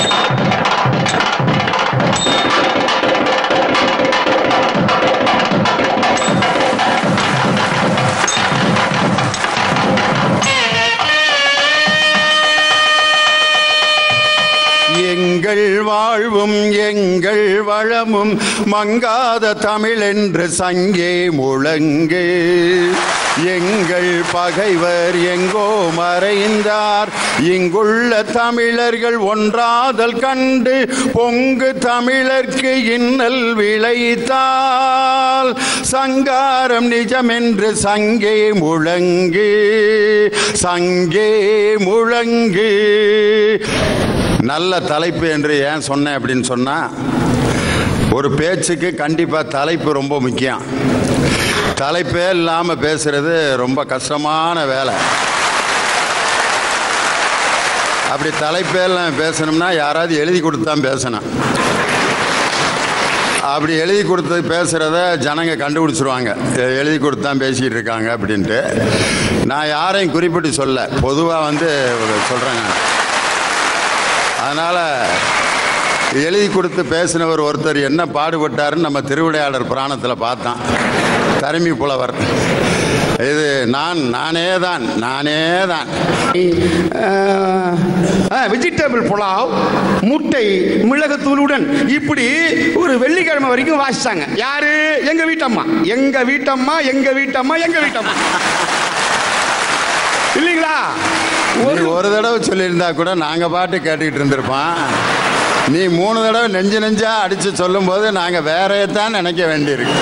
எங்கள் வாழ்வும் எங்கள் வளமும் மங்காத தமிழ் என்று சங்கே முழங்கு எங்கள் பகைவர் எங்கோ மறைந்தார் இங்குள்ள தமிழர்கள் ஒன்றாதல் கண்டு பொங்கு தமிழர்க்கு இன்னல் விளைத்தால் சங்காரம் நிஜமென்று சங்கே முழங்கு சங்கே முழங்கு நல்ல தலைப்பு என்று ஏன் சொன்னேன் அப்படின்னு சொன்னா ஒரு பேச்சுக்கு கண்டிப்பா தலைப்பு ரொம்ப முக்கியம் தலைப்பே இல்லாம பேசுறது ரொம்ப கஷ்டமான வேலை அப்படி தலைப்பே இல்லாம பேசணும்னா யாராவது எழுதி கொடுத்து தான் பேசணும் அப்படி எழுதி கொடுத்து பேசுகிறத ஜனங்க கண்டுபிடிச்சிருவாங்க எ- எழுதி கொடுத்து தான் பேசிக்கிட்டு இருக்காங்க அப்படின்ட்டு நான் யாரையும் குறிப்பிட்டு சொல்ல பொதுவாக வந்து சொல்கிறேங்க அதனால் எழுதி கொடுத்து பேசினவர் ஒருத்தர் என்ன பாடுபட்டாருன்னு நம்ம திருவிளையாடல் புராணத்தில் பார்த்தோம் தருமி புலவர் இது நான் நானே தான் நானே தான் வெஜிடபிள் புலாவ் முட்டை மிளகுத்தூளுடன் இப்படி ஒரு வெள்ளிக்கிழமை வரைக்கும் வாசிச்சாங்க யாரு எங்க வீட்டம்மா எங்க வீட்டம்மா எங்க வீட்டம்மா எங்க வீட்டம்மா இல்லைங்களா நீ ஒரு தடவை சொல்லியிருந்தா கூட நாங்கள் பாட்டு கேட்டுக்கிட்டு இருந்திருப்போம் நீ மூணு தடவை நெஞ்சு நெஞ்சா அடித்து சொல்லும்போது நாங்கள் வேறையே தான் நினைக்க வேண்டியிருக்கு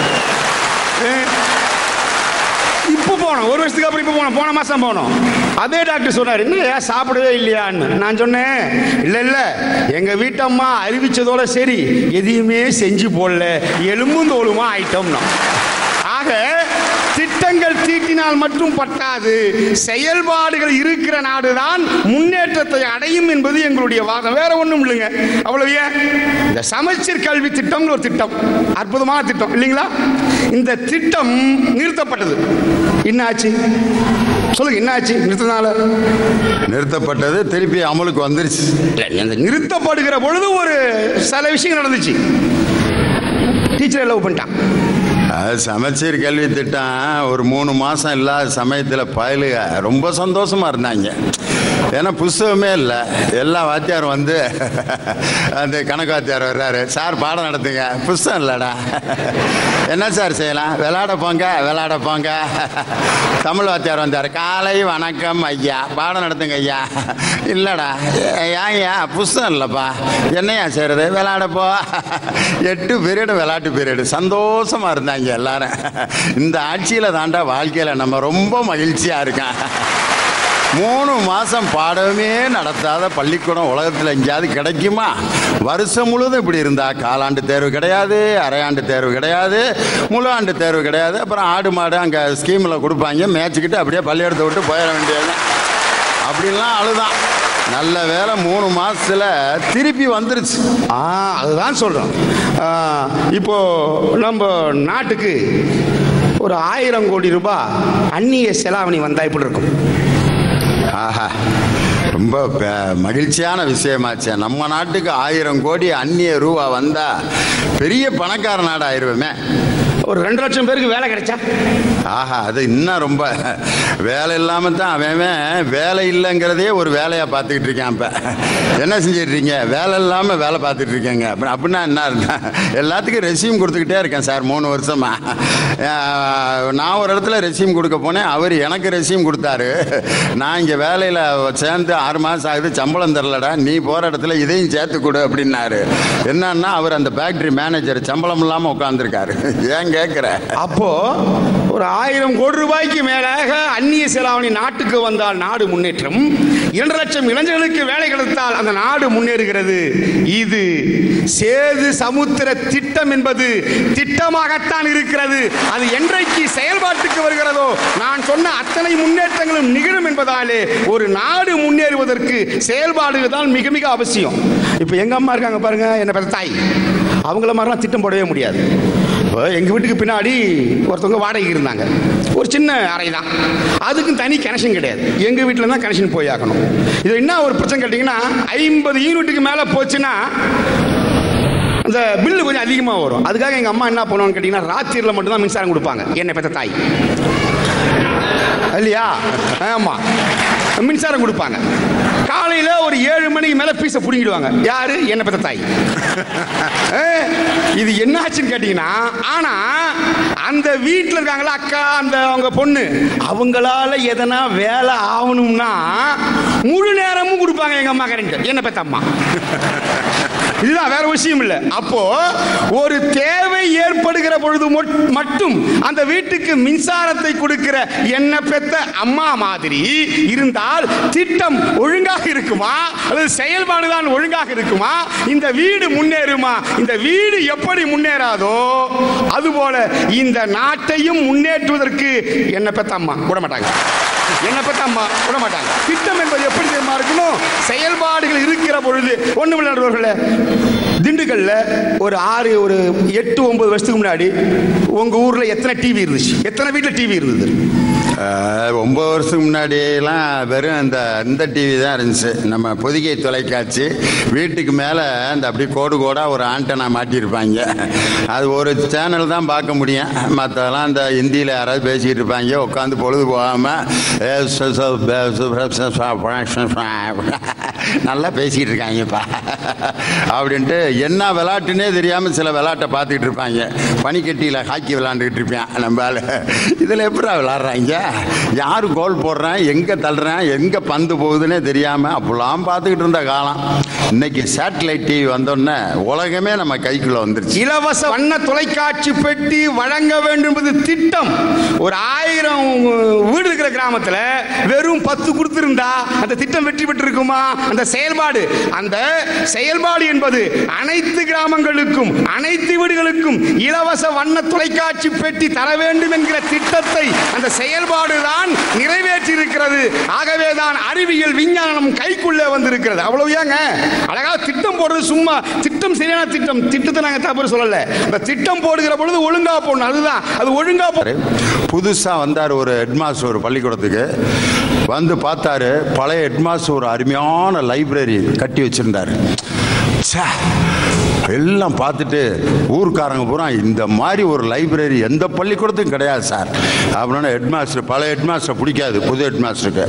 இப்போ போனோம் ஒரு வருஷத்துக்கு அப்புறம் இப்போ போனோம் போன மாசம் போனோம் அதே டாக்டர் சொன்னார் என்ன ஏன் சாப்பிடவே இல்லையான்னு நான் சொன்னேன் இல்ல இல்ல எங்க வீட்டம்மா அறிவிச்சதோட சரி எதையுமே செஞ்சு போடல எலும்பும் தோலுமா ஆயிட்டோம்னா ஆக திட்டங்கள் தீட்டினால் மட்டும் பத்தாது செயல்பாடுகள் இருக்கிற நாடுதான் முன்னேற்றத்தை அடையும் என்பது எங்களுடைய வாதம் வேற ஒண்ணும் இல்லைங்க அவ்வளவு ஏன் இந்த சமச்சீர் கல்வி திட்டம்னு ஒரு திட்டம் அற்புதமான திட்டம் இல்லைங்களா இந்த திட்டம் நிறுத்தப்பட்டது என்ன ஆச்சு சொல்லுங்க என்ன ஆச்சு நிறுத்தினால நிறுத்தப்பட்டது திருப்பி அமலுக்கு வந்துருச்சு அந்த நிறுத்தப்படுகிற பொழுது ஒரு சில விஷயம் நடந்துச்சு டீச்சரை லவ் பண்ணிட்டான் அது சமச்சீர் கல்வி திட்டம் ஒரு மூணு மாதம் இல்லாத சமயத்தில் பயலுக ரொம்ப சந்தோஷமாக இருந்தாங்க ஏன்னா புஸ்தகமே இல்லை எல்லா வாத்தியாரும் வந்து அந்த கணக்கு வாத்தியார் வர்றாரு சார் பாடம் நடத்துங்க புஸ்தகம் இல்லைடா என்ன சார் செய்யலாம் விளையாட போங்க விளையாட போங்க தமிழ் வாத்தியார் வந்தார் காலை வணக்கம் ஐயா பாடம் நடத்துங்க ஐயா இல்லைடா ஏன்யா புஸ்தகம் இல்லைப்பா என்னையா செய்கிறது விளையாட போ எட்டு பீரியடு விளையாட்டு பீரியடு சந்தோஷமா இருந்தாங்க எல்லாரும் இந்த ஆட்சியில தாண்டா வாழ்க்கையில நம்ம ரொம்ப மகிழ்ச்சியா இருக்கேன் மூணு மாசம் பாடமே நடத்தாத பள்ளிக்கூடம் உலகத்தில் எங்கேயாவது கிடைக்குமா வருஷம் முழுதும் இப்படி இருந்தா காலாண்டு தேர்வு கிடையாது அரையாண்டு தேர்வு கிடையாது முழு ஆண்டு தேர்வு கிடையாது அப்புறம் ஆடு மாடு அங்கே ஸ்கீமில் கொடுப்பாங்க மேய்ச்சிக்கிட்டு அப்படியே பள்ளிக்கூடத்தை விட்டு போயிட வேண்டியது அப்படின்லாம் அழுதான் நல்ல வேலை மூணு மாசத்துல திருப்பி வந்துருச்சு ஆ அதுதான் சொல்றோம் ஆ, இப்போ நம்ம நாட்டுக்கு ஒரு ஆயிரம் கோடி ரூபாய் அந்நிய செலாவணி வந்தா இப்படி இருக்கும் ஆஹா ரொம்ப ப- மகிழ்ச்சியான விஷயமாச்சே நம்ம நாட்டுக்கு ஆயிரம் கோடி அந்நிய ரூபா வந்தா பெரிய பணக்கார நாடு ஆயிருவேமே ஒரு ரெண்டு லட்சம் பேருக்கு வேலை கிடைச்சா ஆஹா அது இன்னும் ரொம்ப வேலை இல்லாம தான் அவன் அவன் வேலை இல்லைங்கிறதே ஒரு வேலையா பார்த்துக்கிட்டு இருக்கான் இப்ப என்ன செஞ்சுட்டு இருக்கீங்க வேலை இல்லாம வேலை பார்த்துட்டு இருக்கேங்க அப்படி- அப்படின்னா என்ன அர்த்தம்? எல்லாத்துக்கும் ரெசியூம் கொடுத்துக்கிட்டே இருக்கேன் சார் மூணு வருஷமா ஆஹ், நான் ஒரு இடத்துல ரெசியூம் கொடுக்க போனேன் அவர் எனக்கு ரெசியூம் கொடுத்தாரு நான் இங்க வேலையில சேர்ந்து ஆறு மாசம் ஆகுது சம்பளம் தரலடா நீ போற இடத்துல இதையும் சேர்த்து கொடு அப்படின்னாரு என்னன்னா அவர் அந்த ஃபேக்டரி மேனேஜர் சம்பளம் இல்லாம உட்காந்துருக்காரு ஏன் கேட்குற அப்போ ஒரு ஆயிரம் கோடி ரூபாய்க்கு மேலாக அந்நிய செலாவணி நாட்டுக்கு வந்தால் நாடு முன்னேற்றம் இரண்டு லட்சம் இளைஞர்களுக்கு வேலை கிடைத்தால் அந்த நாடு முன்னேறுகிறது இது சேது சமுத்திர திட்டம் என்பது திட்டமாகத்தான் இருக்கிறது அது என்றைக்கு செயல்பாட்டுக்கு வருகிறதோ நான் சொன்ன அத்தனை முன்னேற்றங்களும் நிகழும் என்பதாலே ஒரு நாடு முன்னேறுவதற்கு செயல்பாடுகள் தான் மிக மிக அவசியம் இப்போ எங்க அம்மா இருக்காங்க பாருங்க என்ன பெற்ற தாய் அவங்கள மாதிரிலாம் திட்டம் போடவே முடியாது இப்போ எங்கள் வீட்டுக்கு பின்னாடி ஒருத்தவங்க வாடகைக்கு இருந்தாங்க ஒரு சின்ன அறை தான் அதுக்கும் தனி கனெக்ஷன் கிடையாது எங்கள் வீட்டில் தான் கனெக்ஷன் போய் ஆகணும் இது என்ன ஒரு பிரச்சனை கேட்டிங்கன்னா ஐம்பது யூனிட்டுக்கு மேலே போச்சுன்னா அந்த பில்லு கொஞ்சம் அதிகமாக வரும் அதுக்காக எங்கள் அம்மா என்ன பண்ணுவாங்கன்னு கேட்டிங்கன்னா ராத்திரியில் மட்டும்தான் மின்சாரம் கொடுப்பாங்க என்னை பெற்ற தாய் இல்லையா ஆமாம் மின்சாரம் கொடுப்பாங்க காலையில் ஒரு ஏழு மணிக்கு மேலே பீஸை பிடுங்கிடுவாங்க யாரு என்ன பெற்ற தாய் ஏ, இது என்னாச்சுன்னு கேட்டிங்கன்னா ஆனால் அந்த வீட்டில் இருக்காங்களா அக்கா அந்த அவங்க பொண்ணு அவங்களால எதனா வேலை ஆகணும்னா முழு நேரமும் கொடுப்பாங்க எங்கள் அம்மா கரண்ட் என்ன பெற்ற அம்மா இதுதான் வேற விஷயம் இல்ல அப்போ ஒரு தேவை ஏற்படுகிற பொழுது மொட்- மட்டும் அந்த வீட்டுக்கு மின்சாரத்தை கொடுக்கிற என்ன பெத்த அம்மா மாதிரி இருந்தால் திட்டம் ஒழுங்காக இருக்குமா அல்லது செயல்பாடுதான் ஒழுங்காக இருக்குமா இந்த வீடு முன்னேறுமா இந்த வீடு எப்படி முன்னேறாதோ அதுபோல இந்த நாட்டையும் முன்னேற்றுவதற்கு என்ன பெத்த அம்மா விட மாட்டாங்க என்ன பெத்த அம்மா விட மாட்டாங்க திட்டம் என்பது எப்படி தெரியுமா இருக்கணும் செயல்பாடுகள் இருக்கிற பொழுது ஒண்ணு விளையாடுறவர்களே திண்டுக்கல்ல ஒரு ஆறு ஒரு எட்டு ஒன்பது வருஷத்துக்கு முன்னாடி உங்க ஊர்ல எத்தனை டிவி இருந்துச்சு எத்தனை வீட்டுல டிவி இருந்தது அஹ், ஒன்பது வருஷத்துக்கு முன்னாடியெல்லாம் வெறும் இந்த இந்த டிவி தான் இருந்துச்சு நம்ம பொதிகை தொலைக்காட்சி வீட்டுக்கு மேலே இந்த அப்படி கோடு கோடாக ஒரு ஆண்டனா மாட்டியிருப்பாங்க அது ஒரு சேனல் தான் பார்க்க முடியும் மற்றதெல்லாம் இந்த ஹிந்தியில் யாராவது பேசிக்கிட்டு இருப்பாங்க உட்காந்து பொழுது போகாமல் நல்லா பேசிக்கிட்டு இருக்காங்கப்பா அப்படின்ட்டு என்ன விளாட்டுனே தெரியாமல் சில விளாட்டை பார்த்துக்கிட்டு இருப்பாங்க பனிக்கட்டியில் ஹாக்கி விளாண்டுக்கிட்டு இருப்பேன் நம்மளால இதில் எப்படா விளாட்றாங்க யார் கோல் போடுறான் எங்கே தள்ளுறான் எங்கே பந்து போகுதுன்னே தெரியாமல் அப்போலாம் பார்த்துக்கிட்டு இருந்த காலம் இன்னைக்கு சேட்டலைட் டிவி வந்தோடனே உலகமே நம்ம கைக்குள்ளே வந்துருச்சு இலவச வண்ண தொலைக்காட்சி பெட்டி வழங்க வேண்டும் என்பது திட்டம் ஒரு ஆயிரம் வீடு இருக்கிற கிராமத்துல வெறும் பத்து கொடுத்திருந்தா அந்த திட்டம் வெற்றி பெற்றிருக்குமா அந்த செயல்பாடு அந்த செயல்பாடு என்பது அனைத்து கிராமங்களுக்கும் அனைத்து வீடுகளுக்கும் இலவச வண்ண தொலைக்காட்சி பெட்டி தர வேண்டும் என்கிற திட்டத்தை அந்த செயல்பாடு தான் நிறைவேற்றி இருக்கிறது ஆகவே தான் அறிவியல் விஞ்ஞானம் கைக்குள்ளே வந்திருக்கிறது அவ்வளவு ஏங்க அழகா திட்டம் போடுறது சும்மா திட்டம் சரியான திட்டம் திட்டத்தை நாங்க தப்பு சொல்லல இந்த திட்டம் போடுகிற பொழுது ஒழுங்கா போடணும் அதுதான் அது ஒழுங்கா போ புதுசாக வந்தார் ஒரு ஹெட்மாஸ்டர் ஒரு பள்ளிக்கூடத்துக்கு வந்து பார்த்தாரு பழைய ஹெட்மாஸ்டர் ஒரு அருமையான லைப்ரரி கட்டி வச்சிருந்தார் ச்சே, எல்லாம் பார்த்துட்டு ஊர்க்காரங்க பூரா இந்த மாதிரி ஒரு லைப்ரரி எந்த பள்ளிக்கூடத்துக்கும் கிடையாது சார் அப்படின்னா ஹெட்மாஸ்டர் பழைய ஹெட்மாஸ்டர் பிடிக்காது புது ஹெட்மாஸ்டருக்கு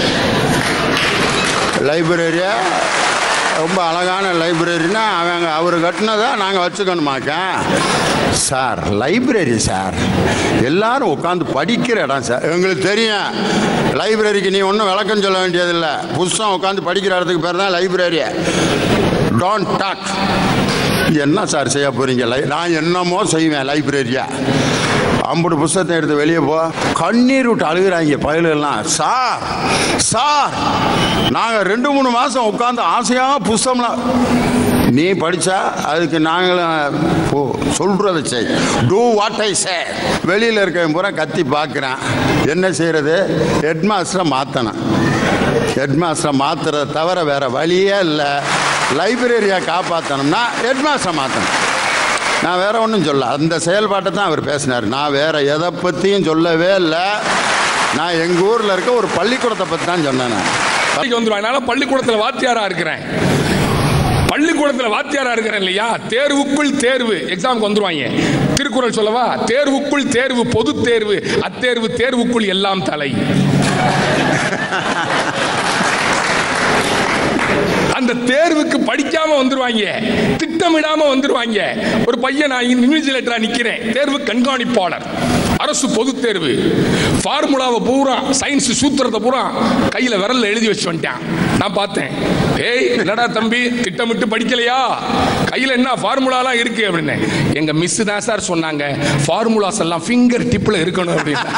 லைப்ரரியா ரொம்ப அழகான லைப்ரரினா அவங்க அவர் கட்டினதா நாங்கள் வச்சுக்கணுமாக்க சார் லைப்ரரி சார் எல்லாரும் உட்காந்து படிக்கிற இடம் சார் எங்களுக்கு தெரியும் லைப்ரரிக்கு நீ ஒன்றும் விளக்கம் சொல்ல வேண்டியதில்லை புதுசாக உட்காந்து படிக்கிற இடத்துக்கு பேர் தான் லைப்ரரி டோன்ட் டாக் என்ன சார் செய்ய போறீங்க லை நான் என்னமோ செய்வேன் லைப்ரரியா ஐம்பது புஸ்தகத்தை எடுத்து வெளியே போ கண்ணீர் விட்டு அழுகுறாங்க பயலுகள்லாம் சார் சார் நாங்கள் ரெண்டு மூணு மாதம் உட்காந்து ஆசையாக புஸ்தகம்லாம் நீ படித்தா அதுக்கு நாங்களும் போ சொல்கிறத செய் டூ வாட் ஐ சே வெளியில் இருக்கவன் பூரா கத்தி பார்க்குறேன் என்ன செய்கிறது ஹெட்மாஸ்டரை மாற்றணும் ஹெட்மாஸ்டரை மாற்றுறத தவிர வேற வழியே இல்லை லைப்ரரியை காப்பாற்றணும்னா ஹெட்மாஸ்டரை மாற்றணும் நான் வேற ஒன்றும் சொல்ல அந்த செயல்பாட்டை தான் அவர் பேசினார் நான் வேற எதை பற்றியும் சொல்லவே இல்லை நான் எங்கள் ஊரில் இருக்க ஒரு பள்ளிக்கூடத்தை பற்றி தான் சொன்னேன் நான். வேலைக்கு வந்துருவாங்க அதனால பள்ளிக்கூடத்துல வாத்தியாரா இருக்கிறேன் பள்ளிக்கூடத்துல வாத்தியாரா இருக்கிறேன் இல்லையா தேர்வுக்குள் தேர்வு எக்ஸாமுக்கு வந்துருவாங்க திருக்குறள் சொல்லவா தேர்வுக்குள் தேர்வு பொது தேர்வு அத்தேர்வு தேர்வுக்குள் எல்லாம் தலை அந்த தேர்வுக்கு படிக்காம வந்துருவாங்க திட்டமிடாம வந்துருவாங்க ஒரு பையன் நான் இன்விஜிலேட்டரா நிக்கிறேன் தேர்வு கண்காணிப்பாளர் அரசு பொது தேர்வு ஃபார்முலாவை பூரா சயின்ஸ் சூத்திரத்தை பூரா கையில விரல்ல எழுதி வச்சு வந்துட்டான் நான் பார்த்தேன் ஏய் என்னடா தம்பி திட்டமிட்டு படிக்கலையா கையில என்ன ஃபார்முலாலாம் இருக்கு அப்படின்னு எங்க மிஸ் தான் சார் சொன்னாங்க ஃபார்முலாஸ் எல்லாம் ஃபிங்கர் டிப்ல இருக்கணும் அப்படின்னு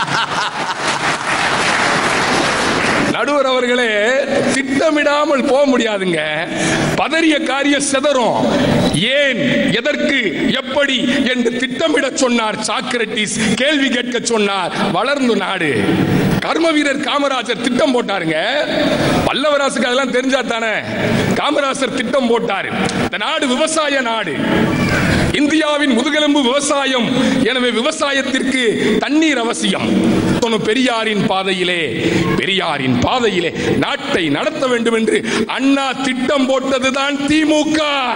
நடுவர் அவர்களே திட்டமிடாமல் போக முடியாதுங்க பதறிய காரியம் சிதறும் ஏன் எதற்கு எப்படி என்று திட்டமிட சொன்னார் சாக்ரட்டிஸ் கேள்வி கேட்க சொன்னார் வளர்ந்து நாடு கர்ம வீரர் காமராஜர் திட்டம் போட்டாருங்க பல்லவராசுக்கு அதெல்லாம் தெரிஞ்சா தானே காமராஜர் திட்டம் போட்டாரு இந்த நாடு விவசாய நாடு இந்தியாவின் முதுகெலும்பு விவசாயம் எனவே விவசாயத்திற்கு தண்ணீர் அவசியம் சொன்ன பெரியாரின் பாதையிலே பெரியாரின் பாதையிலே நாட்டை நடத்த வேண்டும் என்று அண்ணா திட்டம் போட்டதுதான் திமுக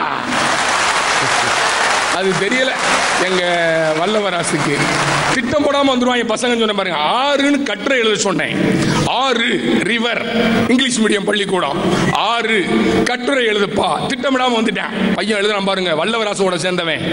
அது தெரியல எங்க வல்லவராசுக்கு திட்டம் போடாம வந்துருவாங்க பசங்க சொன்ன பாருங்க ஆறுன்னு கட்டுரை எழுத சொன்னேன் ஆறு ரிவர் இங்கிலீஷ் மீடியம் பள்ளிக்கூடம் ஆறு கட்டுரை எழுதுப்பா திட்டமிடாம வந்துட்டேன் பையன் எழுதுறான் பாருங்க வல்லவராசோட சேர்ந்தவன்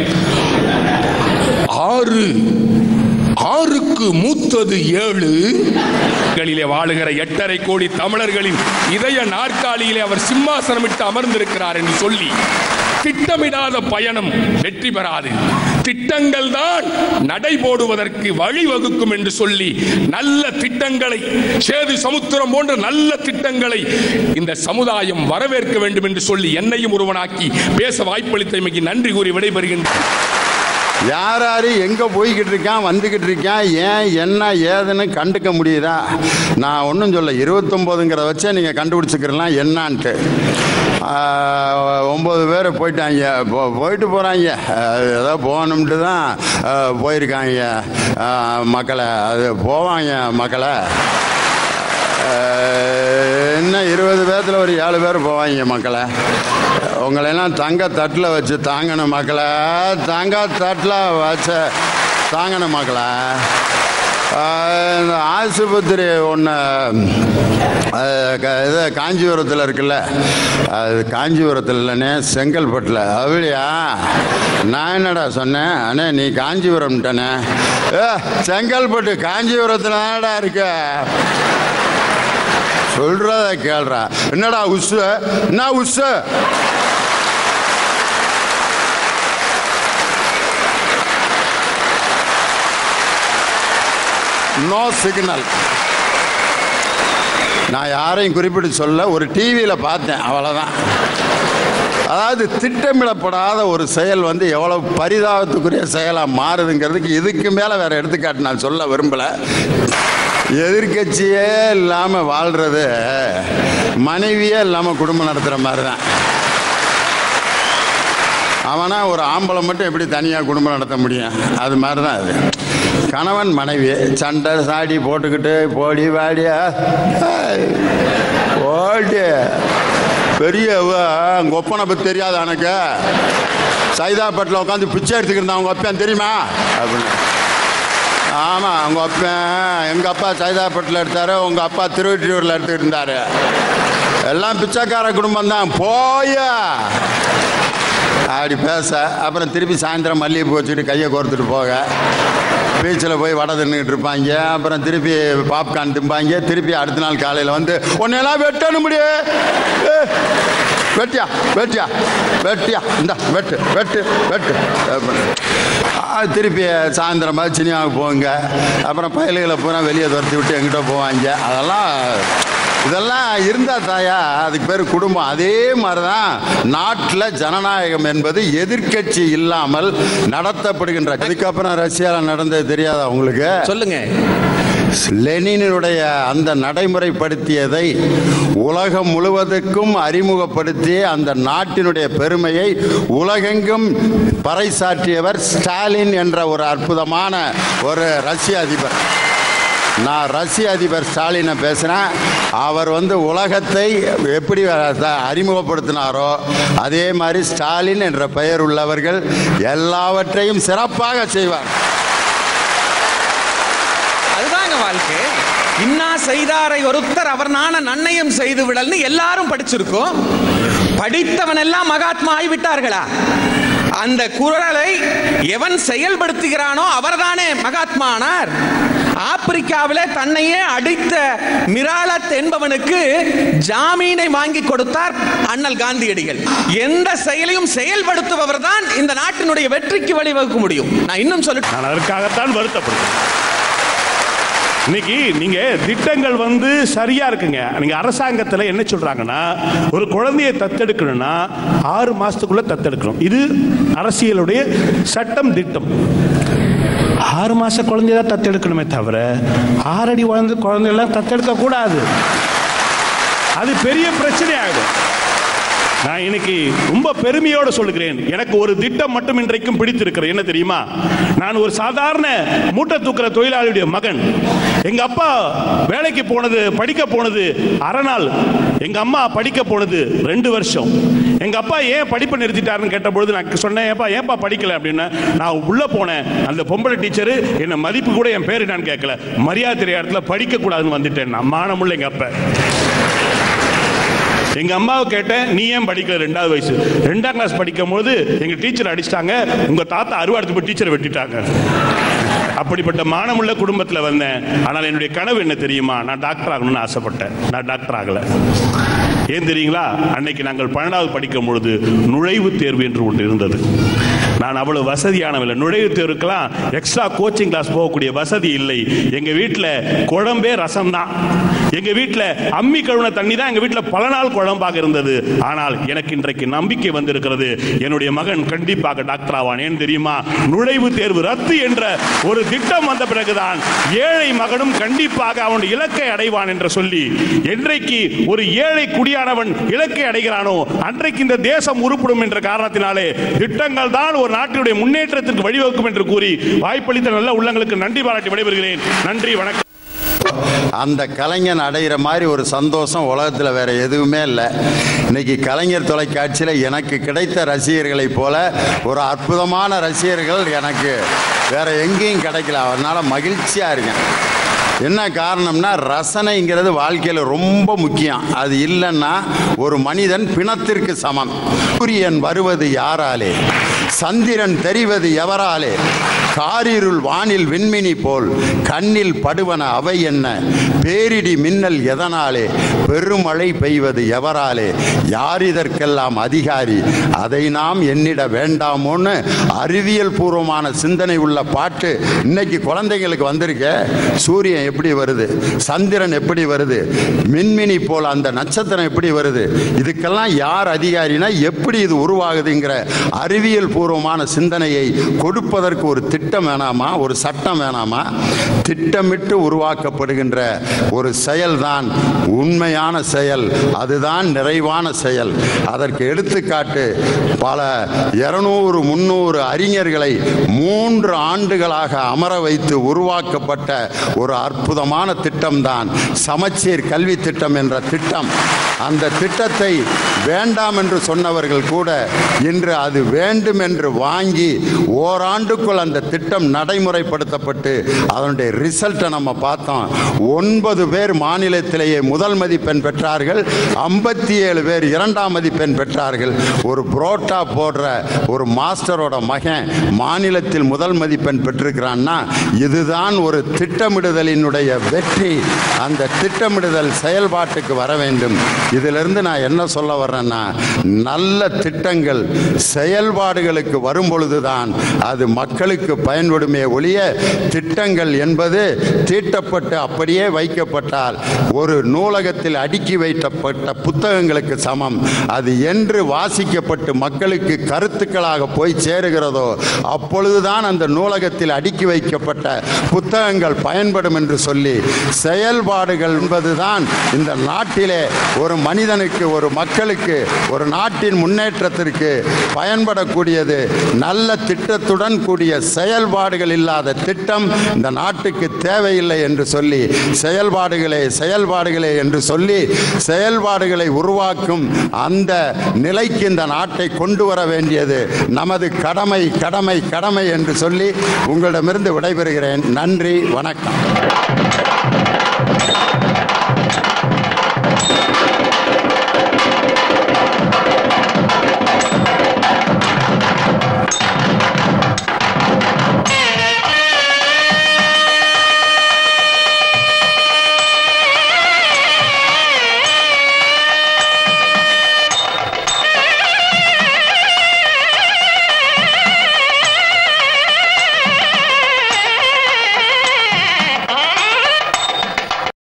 ஆறு ஆறுக்கு மூத்தது ஏழு களிலே வாழுகிற எட்டரை கோடி தமிழர்களின் இதய நாற்காலியிலே அவர் சிம்மாசனமிட்டு அமர்ந்திருக்கிறார் என்று சொல்லி திட்டமிடாத பயணம் வெற்றி பெறாது திட்டங்கள் தான் நடைபோடுவதற்கு வழிவகுக்கும் என்று சொல்லி நல்ல திட்டங்களை சேது சமுத்திரம் போன்ற நல்ல திட்டங்களை இந்த சமுதாயம் வரவேற்க வேண்டும் என்று சொல்லி என்னையும் ஒருவனாக்கி பேச வாய்ப்பளித்தமைக்கு நன்றி கூறி விடைபெறுகின்றேன் யார் யார் எங்கே போய்கிட்டு இருக்கான் வந்துக்கிட்டு இருக்கான் ஏன் என்ன ஏதுன்னு கண்டுக்க முடியுதா நான் ஒன்றும் சொல்ல இருபத்தொம்போதுங்கிறத வச்சே நீங்கள் கண்டுபிடிச்சிக்கிறலாம் என்னான்ட்டு ஆஹ், ஒம்பது பேர் போயிட்டாங்க போ போயிட்டு போகிறாங்க ஏதோ போகணும்ட்டு தான் ஆஹ், போயிருக்காங்க ஆஹ், மக்களை அது போவாங்க மக்களை ஆஹ், இன்னும் இருபது பேர்த்தில் ஒரு ஏழு பேர் போவாங்க மக்களை உங்களெல்லாம் தங்க தட்டில் வச்சு தாங்கணும் மக்களை தங்க தட்டில் வச்ச தாங்கணும் மக்களை ஆஹ், இந்த ஆஸ்பத்திரி ஒன்று இது காஞ்சிபுரத்தில் இருக்குல்ல அது காஞ்சிபுரத்தில் இல்லைண்ணே செங்கல்பட்டில் அப்படியா நான் என்னடா சொன்னேன் அண்ணே நீ காஞ்சிபுரம்ட்டனே ஏ செங்கல்பட்டு காஞ்சிபுரத்தில் தானடா இருக்க சொல்றத கேள்றா என்னடா உசு என்ன உசு நோ சிக்னல் நான் யாரையும் குறிப்பிட்டு சொல்ல ஒரு டிவியில் பார்த்தேன் அவ்வளோதான் அதாவது திட்டமிடப்படாத ஒரு செயல் வந்து எவ்வளவு பரிதாபத்துக்குரிய செயலாக மாறுதுங்கிறதுக்கு இதுக்கு மேலே வேற எடுத்துக்காட்டு நான் சொல்ல விரும்பலை எதிர்க்கட்சியே இல்லாமல் வாழ்கிறது மனைவியே இல்லாமல் குடும்பம் நடத்துகிற மாதிரி தான் அவனா ஒரு ஆம்பளை மட்டும் எப்படி தனியாக குடும்பம் நடத்த முடியும் அது மாதிரி தான் அது கணவன் மனைவி சண்டை சாடி போட்டுக்கிட்டு போடி வாடியா ஓடி பெரிய உங்க ஒப்பனை பற்றி தெரியாது எனக்கு சைதாப்பேட்டில் உட்காந்து பிச்சை எடுத்துக்கிட்டு இருந்தான் உங்க ஒப்பன் தெரியுமா அப்படின்னு ஆமாம் அவங்க அப்பன் எங்கள் அப்பா சைதாப்பேட்டில் எடுத்தார் உங்கள் அப்பா திருவொற்றியூரில் எடுத்துக்கிட்டு இருந்தார் எல்லாம் பிச்சைக்கார குடும்பம் தான் போயா அப்படி பேச அப்புறம் திருப்பி சாயந்தரம் மல்லிகைப்பூ வச்சுட்டு கையை கோர்த்துட்டு போக பீச்சில் போய் வடை தின்னுக்கிட்டு இருப்பாங்க அப்புறம் திருப்பி பாப்கார்ன் திம்பாங்க திருப்பி அடுத்த நாள் காலையில் வந்து உன்னையெல்லாம் வெட்டணும் முடியும் வெட்டியா வெட்டியா வெட்டியா இந்த வெட்டு வெட்டு வெட்டு அப்படின்னு. ஆ, திருப்பி சாயந்தரமா சினிமாவுக்கு போங்க அப்புறம் பயல்களை பூரா வெளியே துரத்தி விட்டு எங்கிட்ட போவாங்க அதெல்லாம் இதெல்லாம் இருந்தா தாயா அதுக்கு பேர் குடும்பம் அதே மாதிரி தான் நாட்டில் ஜனநாயகம் என்பது எதிர்க்கட்சி இல்லாமல் நடத்தப்படுகின்ற அதுக்கப்புறம் ரஷ்யாவில் நடந்தது தெரியாதா உங்களுக்கு சொல்லுங்க லெனினுடைய அந்த நடைமுறைப்படுத்தியதை உலகம் முழுவதற்கும் அறிமுகப்படுத்தி அந்த நாட்டினுடைய பெருமையை உலகெங்கும் பறைசாற்றியவர் ஸ்டாலின் என்ற ஒரு அற்புதமான ஒரு ரஷ்ய அதிபர் நான் ரஷ்ய அதிபர் ஸ்டாலினை பேசுகிறேன் அவர் வந்து உலகத்தை எப்படி அ- அறிமுகப்படுத்தினாரோ அதே மாதிரி ஸ்டாலின் என்ற பெயர் உள்ளவர்கள் எல்லாவற்றையும் சிறப்பாக செய்வார் அதுதாங்க வாழ்க்கை இன்னா செய்தாரை ஒருத்தர் அவர் நான நன்னயம் செய்து விடல்னு எல்லாரும் படிச்சிருக்கோம் படித்தவன் எல்லாம் மகாத்மா ஆகிவிட்டார்களா அந்த குரலை எவன் செயல்படுத்துகிறானோ அவர்தானே மகாத்மா ஆனார் ஆப்பிரிக்காவிலே தன்னையே அடித்த மிராலத் என்பவனுக்கு ஜாமீனை வாங்கி கொடுத்தார் அண்ணல் காந்தியடிகள் எந்த செயலையும் செயல்படுத்துபவர் தான் இந்த நாட்டினுடைய வெற்றிக்கு வழிவகுக்க முடியும் நான் இன்னும் சொல்லிட்டு நான் அதற்காகத்தான் வருத்தப்படுறேன் இன்னைக்கு நீங்க திட்டங்கள் வந்து சரியா இருக்குங்க நீங்க அரசாங்கத்துல என்ன சொல்றாங்கன்னா ஒரு குழந்தையை தத்தெடுக்கணும்னா ஆறு மாசத்துக்குள்ள தத்தெடுக்கணும் இது அரசியலுடைய சட்டம் திட்டம் ஆறு மாச குழந்தைய தான் தத்தெடுக்கணுமே தவிர ஆறடி குழந்தை குழந்தையெல்லாம் தத்தெடுக்க கூடாது அது பெரிய பிரச்சனை ஆகிடும் நான் இன்னைக்கு ரொம்ப பெருமையோடு சொல்லுகிறேன் எனக்கு ஒரு திட்டம் மட்டும் இன்றைக்கும் பிடித்திருக்கிறது என்ன தெரியுமா நான் ஒரு சாதாரண மூட்டை தூக்குற தொழிலாளியுடைய மகன் எங்க அப்பா வேலைக்கு போனது படிக்க போனது அரை நாள் எங்க அம்மா படிக்க போனது ரெண்டு வருஷம் எங்க அப்பா ஏன் படிப்பை நிறுத்திட்டாருன்னு கேட்டபொழுது நான் சொன்னேன் ஏப்பா ஏன்பா படிக்கல அப்படின்னு நான் உள்ள போனேன் அந்த பொம்பளை டீச்சர் என்ன மதிப்பு கூட என் பேரு நான் கேட்கல மரியாதை தெரியாத இடத்துல படிக்க கூடாதுன்னு வந்துட்டேன் நான் மானமுள்ள எங்க அப்பா எங்க அம்மாவை கேட்டேன் நீ ஏன் படிக்கல ரெண்டாவது வயசு ரெண்டாம் கிளாஸ் படிக்கும் போது எங்க டீச்சர் அடிச்சிட்டாங்க உங்க தாத்தா அறுவாடுத்து போய் டீச்சரை வெட்டிட்டாங்க அப்படிப்பட்ட மானமுள்ள குடும்பத்தில் வந்தேன் ஆனால் என்னுடைய கனவு என்ன தெரியுமா நான் டாக்டர் ஆகணும்னு ஆசைப்பட்டேன் நான் டாக்டர் ஆகல ஏன் தெரியுங்களா அன்னைக்கு நாங்கள் பன்னெண்டாவது படிக்கும் பொழுது நுழைவுத் தேர்வு என்று ஒன்று இருந்தது நான் அவ்வளவு வசதியானவில்லை நுழைவுத் தேர்வுக்கெல்லாம் எக்ஸ்ட்ரா கோச்சிங் கிளாஸ் போகக்கூடிய வசதி இல்லை எங்க வீட்டில் குழம்பே ரசம் தான் எங்க வீட்டில் அம்மி கழுவுன தண்ணி தான் எங்க வீட்டில் பல நாள் குழம்பாக இருந்தது ஆனால் எனக்கு இன்றைக்கு நம்பிக்கை வந்திருக்கிறது என்னுடைய மகன் கண்டிப்பாக டாக்டர் ஆவான் ஏன் தெரியுமா நுழைவு தேர்வு ரத்து என்ற ஒரு திட்டம் வந்த பிறகுதான் ஏழை மகனும் கண்டிப்பாக அவன் இலக்கை அடைவான் என்று சொல்லி என்றைக்கு ஒரு ஏழை குடியானவன் இலக்கை அடைகிறானோ அன்றைக்கு இந்த தேசம் உருப்படும் என்ற காரணத்தினாலே திட்டங்கள் தான் ஒரு நாட்டினுடைய முன்னேற்றத்திற்கு வழிவகுக்கும் என்று கூறி வாய்ப்பளித்த நல்ல உள்ளங்களுக்கு நன்றி பாராட்டி விடைபெறுகிறேன் நன்றி வணக்கம் அந்த கலைஞன் அடைகிற மாதிரி ஒரு சந்தோஷம் உலகத்தில் வேற எதுவுமே இல்லை இன்னைக்கு கலைஞர் தொலைக்காட்சியில் எனக்கு கிடைத்த ரசிகர்களைப் போல ஒரு அற்புதமான ரசிகர்கள் எனக்கு வேற எங்கேயும் கிடைக்கல அதனால மகிழ்ச்சியாக இருக்கேன் என்ன காரணம்னா ரசனைங்கிறது வாழ்க்கையில் ரொம்ப முக்கியம் அது இல்லைன்னா ஒரு மனிதன் பிணத்திற்கு சமம் சூரியன் வருவது யாராலே சந்திரன் தெரிவது எவராலே காரிருள் வானில் விண்மினி போல் கண்ணில் படுவன அவை என்ன பேரிடி மின்னல் எதனாலே பெருமழை பெய்வது எவராலே யார் இதற்கெல்லாம் அதிகாரி அதை நாம் எண்ணிட வேண்டாமோன்னு அறிவியல் பூர்வமான சிந்தனை உள்ள பாட்டு இன்னைக்கு குழந்தைங்களுக்கு வந்திருக்க சூரியன் எப்படி வருது சந்திரன் எப்படி வருது மின்மினி போல் அந்த நட்சத்திரம் எப்படி வருது இதுக்கெல்லாம் யார் அதிகாரினா எப்படி இது உருவாகுதுங்கிற அறிவியல் பூர்வமான சிந்தனையை கொடுப்பதற்கு ஒரு திட்டம் வேணாமா ஒரு சட்டம் வேணாமா திட்டமிட்டு உருவாக்கப்படுகின்ற ஒரு செயல்தான் உண்மையான செயல் அதுதான் நிறைவான செயல் அதற்கு எடுத்துக்காட்டு பல இருநூறு முன்னூறு அறிஞர்களை மூன்று ஆண்டுகளாக அமர வைத்து உருவாக்கப்பட்ட ஒரு அற்புதமான திட்டம்தான் சமச்சீர் கல்வி திட்டம் என்ற திட்டம் அந்த திட்டத்தை வேண்டாம் என்று சொன்னவர்கள் கூட இன்று அது வேண்டும் என்று வாங்கி ஓராண்டுக்குள் அந்த திட்டம் நடைமுறைப்படுத்தப்பட்டு அதனுடைய ரிசல்ட்டை நம்ம பார்த்தோம் ஒன்பது பேர் மாநிலத்திலேயே முதல் மதிப்பெண் பெற்றார்கள் ஐம்பத்தி ஏழு பேர் இரண்டாம் மதிப்பெண் பெற்றார்கள் ஒரு புரோட்டா போடுற ஒரு மாஸ்டரோட மகன் மாநிலத்தில் முதல் மதிப்பெண் பெற்றிருக்கிறான்னா இதுதான் ஒரு திட்டமிடுதலினுடைய வெற்றி அந்த திட்டமிடுதல் செயல்பாட்டுக்கு வர வேண்டும் இதிலிருந்து நான் என்ன சொல்ல வர்றேன்னா நல்ல திட்டங்கள் செயல்பாடுகளுக்கு வரும் பொழுதுதான் அது மக்களுக்கு பயன்படுமே ஒழிய திட்டங்கள் என்பது தீட்டப்பட்டு அப்படியே வைக்கப்பட்டால் ஒரு நூலகத்தில் அடுக்கி வைக்கப்பட்ட புத்தகங்களுக்கு சமம் அது என்று வாசிக்கப்பட்டு மக்களுக்கு கருத்துக்களாக போய் சேருகிறதோ அப்பொழுதுதான் அந்த நூலகத்தில் அடுக்கி வைக்கப்பட்ட புத்தகங்கள் பயன்படும் என்று சொல்லி செயல்பாடுகள் என்பதுதான் இந்த நாட்டிலே ஒரு மனிதனுக்கு ஒரு மக்களுக்கு ஒரு நாட்டின் முன்னேற்றத்திற்கு பயன்படக்கூடியது நல்ல திட்டத்துடன் கூடிய செயல்பாடுகள் இல்லாத திட்டம் இந்த நாட்டுக்கு தேவையில்லை என்று சொல்லி செயல்பாடுகளே செயல்பாடுகளே என்று சொல்லி செயல்பாடுகளை உருவாக்கும் அந்த நிலைக்கு இந்த நாட்டை கொண்டு வர வேண்டியது நமது கடமை கடமை கடமை என்று சொல்லி உங்களிடமிருந்து விடைபெறுகிறேன் நன்றி வணக்கம்